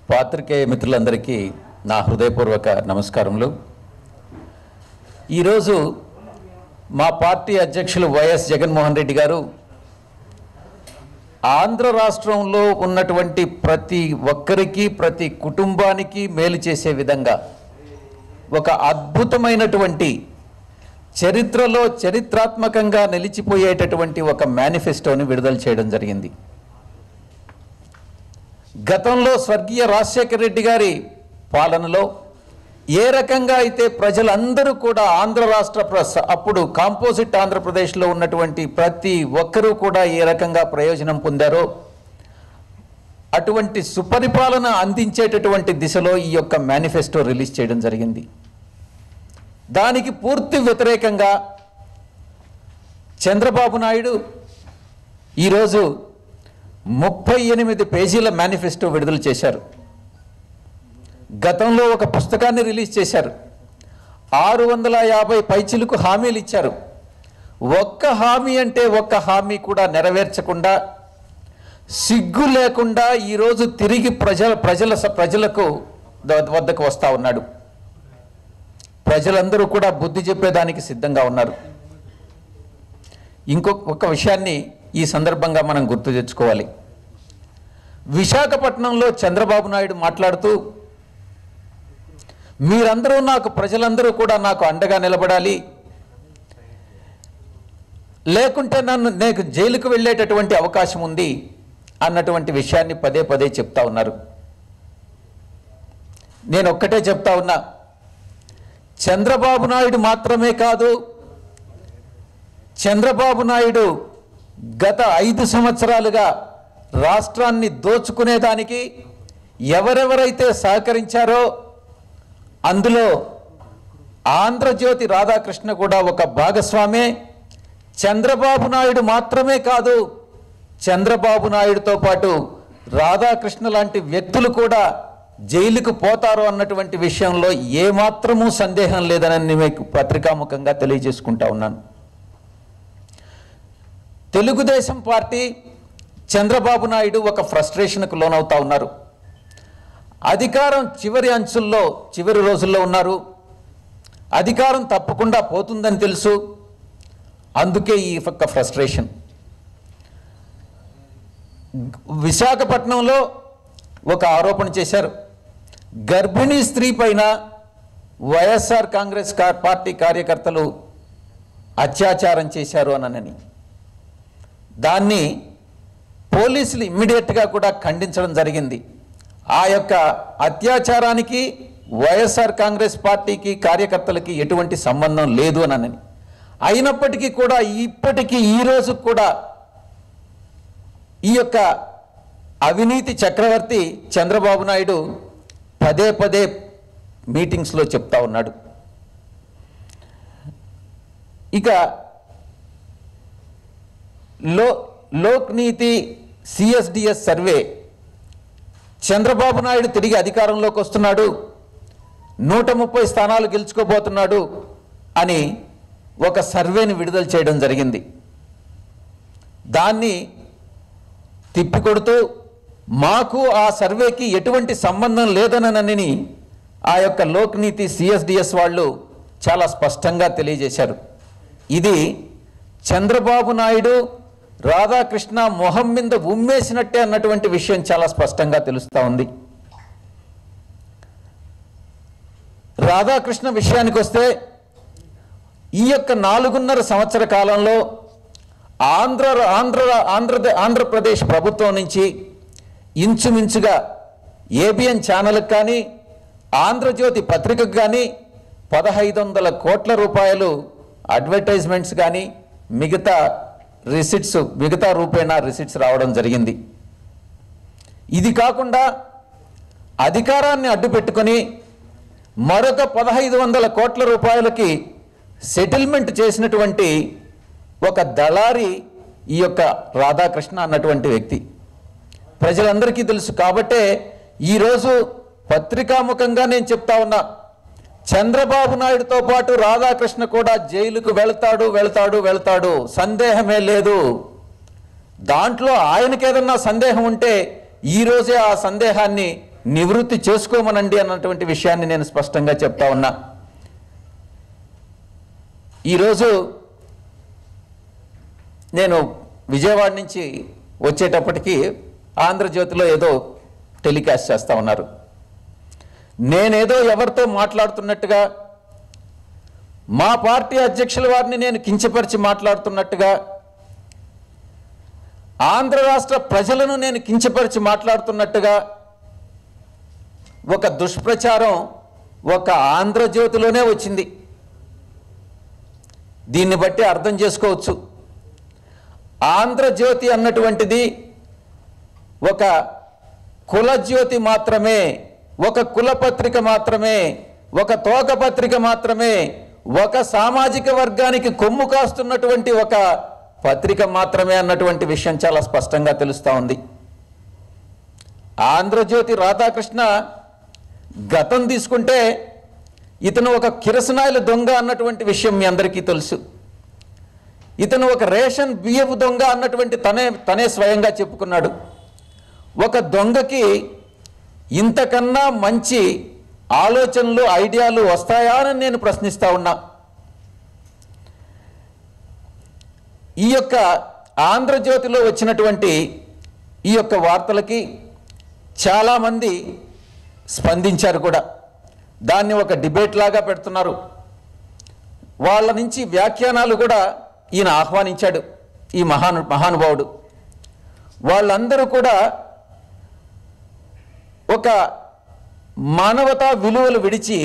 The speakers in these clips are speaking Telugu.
పాత్రికేయ మిత్రులందరికీ నా హృదయపూర్వక నమస్కారములు ఈరోజు మా పార్టీ అధ్యక్షులు వైఎస్ జగన్మోహన్ రెడ్డి గారు ఆంధ్ర రాష్ట్రంలో ఉన్నటువంటి ప్రతి ఒక్కరికి ప్రతి కుటుంబానికి మేలు చేసే విధంగా ఒక అద్భుతమైనటువంటి చరిత్రలో చరిత్రాత్మకంగా నిలిచిపోయేటటువంటి ఒక మేనిఫెస్టోని విడుదల చేయడం జరిగింది గతంలో స్వర్గీయ రాజశేఖర రెడ్డి గారి పాలనలో ఏ రకంగా అయితే ప్రజలందరూ కూడా ఆంధ్ర రాష్ట్ర ప్ర- అప్పుడు కాంపోజిట్ ఆంధ్రప్రదేశ్లో ఉన్నటువంటి ప్రతి ఒక్కరూ కూడా ఏ రకంగా ప్రయోజనం పొందారో అటువంటి సుపరిపాలన అందించేటటువంటి దిశలో ఈ యొక్క మేనిఫెస్టో రిలీజ్ చేయడం జరిగింది దానికి పూర్తి వ్యతిరేకంగా చంద్రబాబు నాయుడు ఈరోజు ముప్పై ఎనిమిది పేజీల మేనిఫెస్టో విడుదల చేశారు గతంలో ఒక పుస్తకాన్ని రిలీజ్ చేశారు ఆరు వందల యాభై పైచిలకు హామీలు ఇచ్చారు ఒక్క హామీ అంటే ఒక్క హామీ కూడా నెరవేర్చకుండా సిగ్గు లేకుండా ఈరోజు తిరిగి ప్రజల ప్రజల ప్రజలకు ద- వద్దకు వస్తూ ఉన్నాడు ప్రజలందరూ కూడా బుద్ధి చెప్పేదానికి సిద్ధంగా ఉన్నారు ఇంకొక ఒక విషయాన్ని ఈ సందర్భంగా మనం గుర్తు తెచ్చుకోవాలి విశాఖపట్నంలో చంద్రబాబు నాయుడు మాట్లాడుతూ మీరందరూ నాకు ప్రజలందరూ కూడా నాకు అండగా నిలబడాలి లేకుంటే నన్ను నేను జైలుకు వెళ్ళేటటువంటి అవకాశం ఉంది అన్నటువంటి విషయాన్ని పదే పదే చెప్తా ఉన్నారు నేను ఒక్కటే చెప్తా ఉన్నా చంద్రబాబు నాయుడు మాత్రమే కాదు చంద్రబాబు నాయుడు గత ఐదు సంవత్సరాలుగా రాష్ట్రాన్ని దోచుకునేదానికి ఎవరెవరైతే సహకరించారో అందులో ఆంధ్రజ్యోతి రాధాకృష్ణ కూడా ఒక భాగస్వామే చంద్రబాబు నాయుడు మాత్రమే కాదు చంద్రబాబు నాయుడుతో పాటు రాధాకృష్ణ లాంటి వ్యక్తులు కూడా జైలుకు పోతారు అన్నటువంటి విషయంలో ఏమాత్రమూ సందేహం లేదని మీకు పత్రికాముఖంగా తెలియజేసుకుంటా ఉన్నాను తెలుగుదేశం పార్టీ చంద్రబాబు నాయుడు ఒక ఫ్రస్ట్రేషన్కు లోనవుతా ఉన్నారు అధికారం చివరి అంచుల్లో చివరి రోజుల్లో ఉన్నారు అధికారం తప్పకుండా పోతుందని తెలుసు అందుకే ఈ యొక్క ఫ్రస్ట్రేషన్ విశాఖపట్నంలో ఒక ఆరోపణ చేశారు గర్భిణీ స్త్రీ పైన వైఎస్ఆర్ కాంగ్రెస్ కా- పార్టీ కార్యకర్తలు అత్యాచారం చేశారు అనని దాన్ని పోలీసులు ఇమ్మీడియట్గా కూడా ఖండించడం జరిగింది ఆ యొక్క అత్యాచారానికి వైఎస్ఆర్ కాంగ్రెస్ పార్టీకి కార్యకర్తలకి ఎటువంటి సంబంధం లేదు అని అయినప్పటికీ కూడా ఇప్పటికీ ఈ రోజు కూడా ఈ యొక్క అవినీతి చక్రవర్తి చంద్రబాబు నాయుడు పదే పదే మీటింగ్స్లో చెప్తా ఉన్నాడు ఇక లో లోక్ నీతి సిఎస్డిఎస్ సర్వే చంద్రబాబు నాయుడు తిరిగి అధికారంలోకి వస్తున్నాడు నూట ముప్పై స్థానాలు గెలుచుకోబోతున్నాడు అని ఒక సర్వేని విడుదల చేయడం జరిగింది దాన్ని తిప్పికొడుతూ మాకు ఆ సర్వేకి ఎటువంటి సంబంధం లేదనని ఆ యొక్క లోక్ నీతి సిఎస్డిఎస్ వాళ్ళు చాలా స్పష్టంగా తెలియజేశారు ఇది చంద్రబాబు నాయుడు రాధాకృష్ణ మొహం మీద ఉమ్మేసినట్టే అన్నటువంటి విషయం చాలా స్పష్టంగా తెలుస్తూ ఉంది రాధాకృష్ణ విషయానికి వస్తే ఈ యొక్క నాలుగున్నర సంవత్సర కాలంలో ఆంధ్ర ఆంధ్ర ఆంధ్ర ఆంధ్రప్రదేశ్ ప్రభుత్వం నుంచి ఇంచుమించుగా ఏబిఎన్ ఛానల్కి కానీ ఆంధ్రజ్యోతి పత్రికకు కానీ పదహైదు వందల కోట్ల రూపాయలు అడ్వర్టైజ్మెంట్స్ కానీ మిగతా రిసిట్స్ మిగతా రూపేణా రిసిట్స్ రావడం జరిగింది ఇది కాకుండా అధికారాన్ని అడ్డుపెట్టుకొని మరొక పదహైదు వందల కోట్ల రూపాయలకి సెటిల్మెంట్ చేసినటువంటి ఒక దళారి ఈ యొక్క రాధాకృష్ణ అన్నటువంటి వ్యక్తి ప్రజలందరికీ తెలుసు కాబట్టే ఈరోజు పత్రికాముఖంగా నేను చెప్తా ఉన్నా చంద్రబాబు నాయుడుతో పాటు రాధాకృష్ణ కూడా జైలుకు వెళ్తాడు వెళ్తాడు వెళ్తాడు సందేహమే లేదు దాంట్లో ఆయనకేదన్నా సందేహం ఉంటే ఈ రోజే ఆ సందేహాన్ని నివృత్తి చేసుకోమనండి అన్నటువంటి విషయాన్ని నేను స్పష్టంగా చెప్తా ఉన్నా ఈరోజు నేను విజయవాడ నుంచి వచ్చేటప్పటికి ఆంధ్రజ్యోతిలో ఏదో టెలికాస్ట్ చేస్తూ ఉన్నారు నేనేదో ఎవరితో మాట్లాడుతున్నట్టుగా మా పార్టీ అధ్యక్షుల వారిని నేను కించపరిచి మాట్లాడుతున్నట్టుగా ఆంధ్ర రాష్ట్ర ప్రజలను నేను కించపరిచి మాట్లాడుతున్నట్టుగా ఒక దుష్ప్రచారం ఒక ఆంధ్రజ్యోతిలోనే వచ్చింది దీన్ని బట్టి అర్థం చేసుకోవచ్చు ఆంధ్రజ్యోతి అన్నటువంటిది ఒక కులజ్యోతి మాత్రమే ఒక కులపత్రిక మాత్రమే ఒక తోక పత్రిక మాత్రమే ఒక సామాజిక వర్గానికి కొమ్ము కాస్తున్నటువంటి ఒక పత్రిక మాత్రమే అన్నటువంటి విషయం చాలా స్పష్టంగా తెలుస్తూ ఉంది ఆంధ్రజ్యోతి రాధాకృష్ణ గతం తీసుకుంటే ఇతను ఒక కిరసనాయిల దొంగ అన్నటువంటి విషయం మీ అందరికీ తెలుసు ఇతను ఒక రేషన్ బియ్యపు దొంగ అన్నటువంటి తనే తనే స్వయంగా చెప్పుకున్నాడు ఒక దొంగకి ఇంతకన్నా మంచి ఆలోచనలు ఐడియాలు వస్తాయా అని నేను ప్రశ్నిస్తా ఉన్నా ఈ యొక్క ఆంధ్రజ్యోతిలో వచ్చినటువంటి ఈ యొక్క వార్తలకి చాలామంది స్పందించారు కూడా దాన్ని ఒక డిబేట్ లాగా పెడుతున్నారు వాళ్ళ నుంచి వ్యాఖ్యానాలు కూడా ఈయన ఆహ్వానించాడు ఈ మహాను మహానుభావుడు వాళ్ళందరూ కూడా ఒక మానవతా విలువలు విడిచి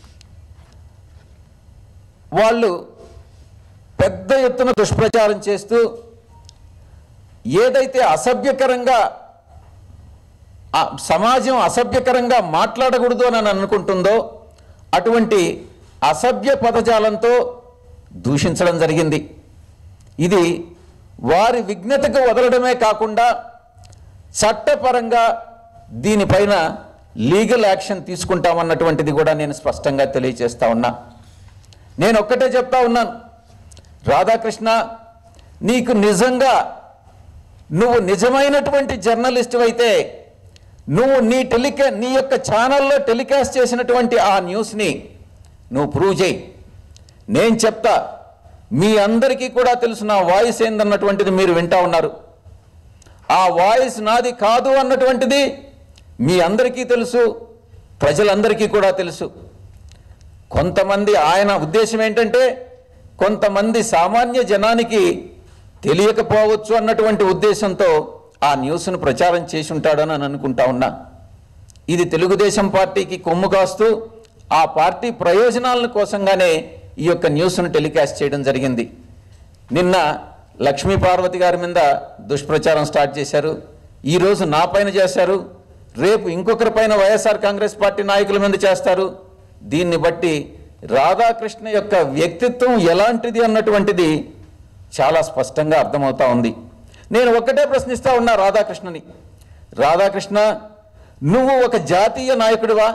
వాళ్ళు పెద్ద ఎత్తున దుష్ప్రచారం చేస్తూ ఏదైతే అసభ్యకరంగా ఆ సమాజం అసభ్యకరంగా మాట్లాడకూడదు అని అనుకుంటుందో అటువంటి అసభ్య పదజాలంతో దూషించడం జరిగింది ఇది వారి విఘ్నతకు వదలడమే కాకుండా చట్టపరంగా దీనిపైన లీగల్ యాక్షన్ తీసుకుంటామన్నటువంటిది కూడా నేను స్పష్టంగా తెలియజేస్తా ఉన్నా నేను ఒక్కటే చెప్తా ఉన్నాను రాధాకృష్ణ నీకు నిజంగా నువ్వు నిజమైనటువంటి జర్నలిస్ట్ అయితే నువ్వు నీ టెలికా నీ యొక్క ఛానల్లో టెలికాస్ట్ చేసినటువంటి ఆ న్యూస్ని నువ్వు ప్రూవ్ చేయి నేను చెప్తా మీ అందరికీ కూడా తెలుసు నా వాయిస్ ఏందన్నటువంటిది మీరు వింటా ఉన్నారు ఆ వాయిస్ నాది కాదు అన్నటువంటిది మీ అందరికీ తెలుసు ప్రజలందరికీ కూడా తెలుసు కొంతమంది ఆయన ఉద్దేశం ఏంటంటే కొంతమంది సామాన్య జనానికి తెలియకపోవచ్చు అన్నటువంటి ఉద్దేశంతో ఆ న్యూస్ను ప్రచారం చేసి ఉంటాడని అని అనుకుంటా ఉన్నా ఇది తెలుగుదేశం పార్టీకి కొమ్ము కాస్తూ ఆ పార్టీ ప్రయోజనాల కోసంగానే ఈ యొక్క న్యూస్ను టెలికాస్ట్ చేయడం జరిగింది నిన్న లక్ష్మీ పార్వతి గారి మీద దుష్ప్రచారం స్టార్ట్ చేశారు ఈరోజు నా పైన చేశారు రేపు ఇంకొకరి పైన వైఎస్ఆర్ కాంగ్రెస్ పార్టీ నాయకుల మీద చేస్తారు దీన్ని బట్టి రాధాకృష్ణ యొక్క వ్యక్తిత్వం ఎలాంటిది అన్నటువంటిది చాలా స్పష్టంగా అర్థమవుతా ఉంది నేను ఒక్కటే ప్రశ్నిస్తా ఉన్నా రాధాకృష్ణని రాధాకృష్ణ నువ్వు ఒక జాతీయ నాయకుడివా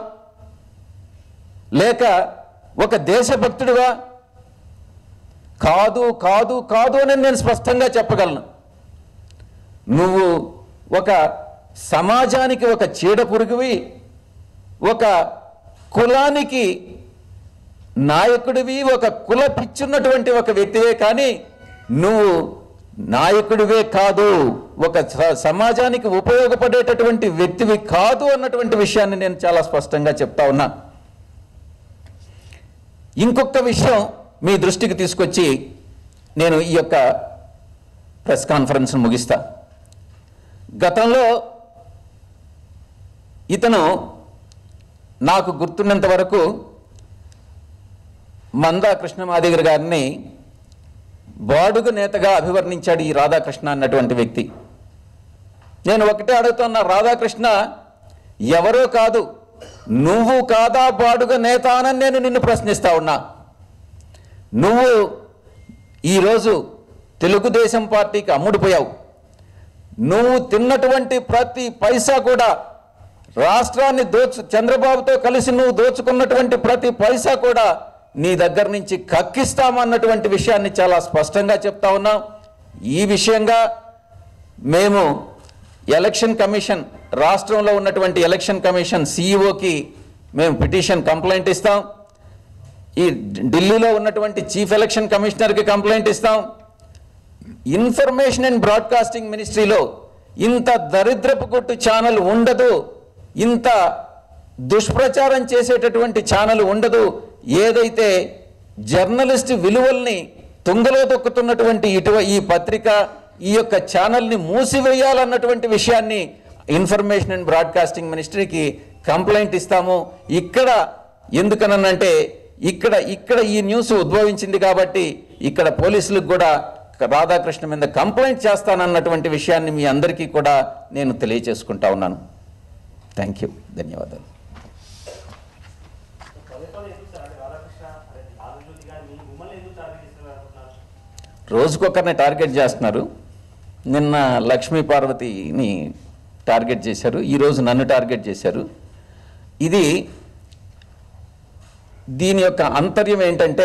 లేక ఒక దేశభక్తుడివా కాదు కాదు కాదు అని నేను స్పష్టంగా చెప్పగలను నువ్వు ఒక సమాజానికి ఒక చీడ పురుగువి ఒక కులానికి నాయకుడివి ఒక కుల పిచ్చున్నటువంటి ఒక వ్యక్తివే కానీ నువ్వు నాయకుడివే కాదు ఒక స- సమాజానికి ఉపయోగపడేటటువంటి వ్యక్తివి కాదు అన్నటువంటి విషయాన్ని నేను చాలా స్పష్టంగా చెప్తా ఉన్నా ఇంకొక విషయం మీ దృష్టికి తీసుకొచ్చి నేను ఈ యొక్క ప్రెస్ కాన్ఫరెన్స్ ముగిస్తా గతంలో ఇతను నాకు గుర్తున్నంత వరకు మందా కృష్ణమాదిగర్ గారిని బాడుగు నేతగా అభివర్ణించాడు ఈ రాధాకృష్ణ అన్నటువంటి వ్యక్తి నేను ఒకటే అడుగుతున్నా రాధాకృష్ణ ఎవరో కాదు నువ్వు కాదా బాడుగ నేత అని నేను నిన్ను ప్రశ్నిస్తా ఉన్నా నువ్వు ఈరోజు తెలుగుదేశం పార్టీకి అమ్ముడిపోయావు నువ్వు తిన్నటువంటి ప్రతి పైసా కూడా రాష్ట్రాన్ని దోచు చంద్రబాబుతో కలిసి నువ్వు దోచుకున్నటువంటి ప్రతి పైసా కూడా నీ దగ్గర నుంచి కక్కిస్తామన్నటువంటి విషయాన్ని చాలా స్పష్టంగా చెప్తా ఉన్నాం ఈ విషయంగా మేము ఎలక్షన్ కమిషన్ రాష్ట్రంలో ఉన్నటువంటి ఎలక్షన్ కమిషన్ సీఈఓకి మేము పిటిషన్ కంప్లైంట్ ఇస్తాం ఈ ఢిల్లీలో ఉన్నటువంటి చీఫ్ ఎలక్షన్ కమిషనర్కి కంప్లైంట్ ఇస్తాం ఇన్ఫర్మేషన్ అండ్ బ్రాడ్కాస్టింగ్ మినిస్ట్రీలో ఇంత దరిద్రపు కొట్టు ఛానల్ ఉండదు ఇంత దుష్ప్రచారం చేసేటటువంటి ఛానల్ ఉండదు ఏదైతే జర్నలిస్ట్ విలువల్ని తుంగలో తొక్కుతున్నటువంటి ఇటువ ఈ పత్రిక ఈ యొక్క ఛానల్ని మూసివేయాలన్నటువంటి విషయాన్ని ఇన్ఫర్మేషన్ అండ్ బ్రాడ్కాస్టింగ్ మినిస్ట్రీకి కంప్లైంట్ ఇస్తాము ఇక్కడ ఎందుకనంటే ఇక్కడ ఇక్కడ ఈ న్యూస్ ఉద్భవించింది కాబట్టి ఇక్కడ పోలీసులకు కూడా రాధాకృష్ణ మీద కంప్లైంట్ చేస్తానన్నటువంటి విషయాన్ని మీ అందరికీ కూడా నేను తెలియచేసుకుంటా ఉన్నాను థ్యాంక్ యూ ధన్యవాదాలు పదే పదే ఎందుకు సార్ అంటే రాధాకృష్ణ అదే ఆంధ్రజ్యోతి గారు మీ మిమ్మల్ని ఎందుకు టార్గెట్ చేస్తున్నారు అనుకుంటున్నారు రోజుకొకరిని టార్గెట్ చేస్తున్నారు నిన్న లక్ష్మీ పార్వతిని టార్గెట్ చేశారు ఈరోజు నన్ను టార్గెట్ చేశారు ఇది దీని యొక్క అంతర్యం ఏంటంటే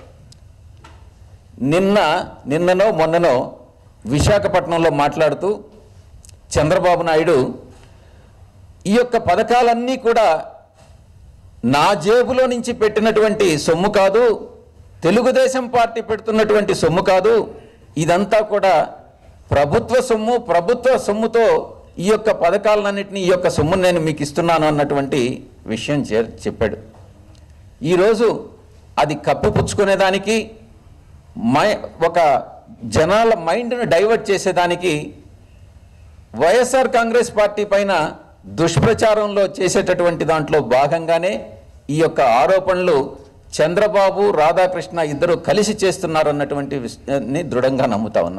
నిన్న నిన్ననో మొన్ననో విశాఖపట్నంలో మాట్లాడుతూ చంద్రబాబు నాయుడు ఈ యొక్క పథకాలన్నీ కూడా నా జేబులో నుంచి పెట్టినటువంటి సొమ్ము కాదు తెలుగుదేశం పార్టీ పెడుతున్నటువంటి సొమ్ము కాదు ఇదంతా కూడా ప్రభుత్వ సొమ్ము ప్రభుత్వ సొమ్ముతో ఈ యొక్క పథకాలన్నింటినీ ఈ యొక్క సొమ్మును నేను మీకు ఇస్తున్నాను అన్నటువంటి విషయం చే- చెప్పాడు ఈరోజు అది కప్పిపుచ్చుకునేదానికి మై ఒక జనాల మైండ్ను డైవర్ట్ చేసేదానికి వైఎస్ఆర్ కాంగ్రెస్ పార్టీ పైన దుష్ప్రచారంలో చేసేటటువంటి దాంట్లో భాగంగానే ఈ యొక్క ఆరోపణలు చంద్రబాబు రాధాకృష్ణ ఇద్దరు కలిసి చేస్తున్నారు అన్నటువంటి విషయాన్ని దృఢంగా నమ్ముతా ఉన్నా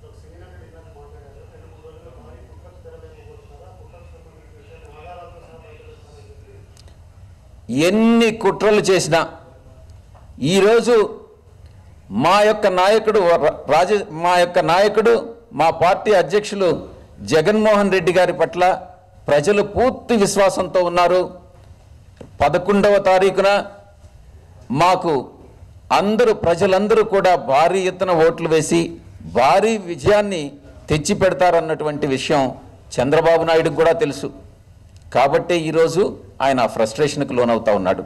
ఎన్ని కుట్రలు చేసినా ఈరోజు మా యొక్క నాయకుడు ర- రాజ మా యొక్క నాయకుడు మా పార్టీ అధ్యక్షులు జగన్మోహన్ రెడ్డి గారి పట్ల ప్రజలు పూర్తి విశ్వాసంతో ఉన్నారు పదకొండవ తారీఖున మాకు అందరూ ప్రజలందరూ కూడా భారీ ఎత్తున ఓట్లు వేసి భారీ విజయాన్ని తెచ్చి పెడతారన్నటువంటి విషయం చంద్రబాబు నాయుడుకు కూడా తెలుసు కాబట్టే ఈరోజు ఆయన ఆ ఫ్రస్ట్రేషన్కి లోనవుతా ఉన్నాడు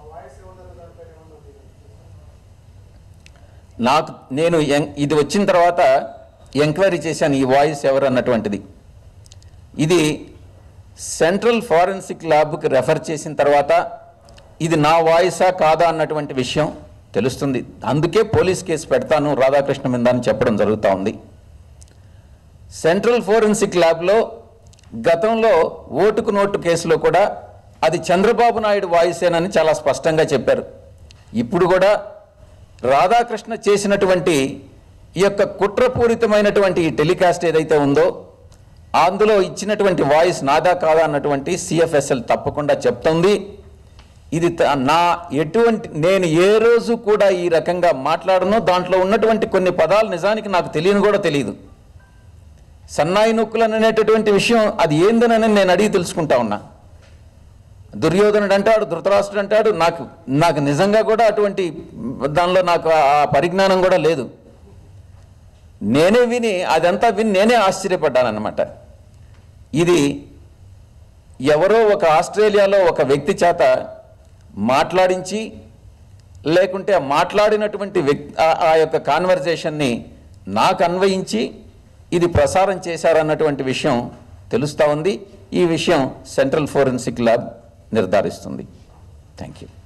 నాకు నేను ఎం- ఇది వచ్చిన తర్వాత ఎంక్వైరీ చేశాను ఈ వాయిస్ ఎవరు అన్నటువంటిది ఇది సెంట్రల్ ఫారెన్సిక్ ల్యాబ్కి రెఫర్ చేసిన తర్వాత ఇది నా వాయిసా కాదా అన్నటువంటి విషయం తెలుస్తుంది అందుకే పోలీస్ కేసు పెడతాను రాధాకృష్ణ మీద అని చెప్పడం జరుగుతూ ఉంది సెంట్రల్ ఫోరెన్సిక్ ల్యాబ్లో గతంలో ఓటుకు నోటు కేసులో కూడా అది చంద్రబాబు నాయుడు వాయిసేనని చాలా స్పష్టంగా చెప్పారు ఇప్పుడు కూడా రాధాకృష్ణ చేసినటువంటి ఈ యొక్క కుట్రపూరితమైనటువంటి ఈ టెలికాస్ట్ ఏదైతే ఉందో అందులో ఇచ్చినటువంటి వాయిస్ నాదా కాదా అన్నటువంటి సిఎఫ్ఎస్ఎల్ తప్పకుండా చెప్తుంది ఇది త- నా ఎటువంటి నేను ఏ రోజు కూడా ఈ రకంగా మాట్లాడను దాంట్లో ఉన్నటువంటి కొన్ని పదాలు నిజానికి నాకు తెలియని కూడా తెలియదు సన్నాయి నొక్కులను అనేటటువంటి విషయం అది ఏందనని నేను అడిగి తెలుసుకుంటా ఉన్నా దుర్యోధనుడు అంటాడు ధృతరాష్ట్రుడు అంటాడు నాకు నాకు నిజంగా కూడా అటువంటి దానిలో నాకు ఆ పరిజ్ఞానం కూడా లేదు నేనే విని అదంతా విని నేనే ఆశ్చర్యపడ్డానన్నమాట ఇది ఎవరో ఒక ఆస్ట్రేలియాలో ఒక వ్యక్తి చేత మాట్లాడించి లేకుంటే ఆ మాట్లాడినటువంటి వ్యక్తి ఆ- ఆ యొక్క కాన్వర్జేషన్ని నాకు అన్వయించి ఇది ప్రసారం చేశారన్నటువంటి విషయం తెలుస్తూ ఉంది ఈ విషయం సెంట్రల్ ఫోరెన్సిక్ ల్యాబ్ నిర్ధారిస్తుంది థ్యాంక్ యూ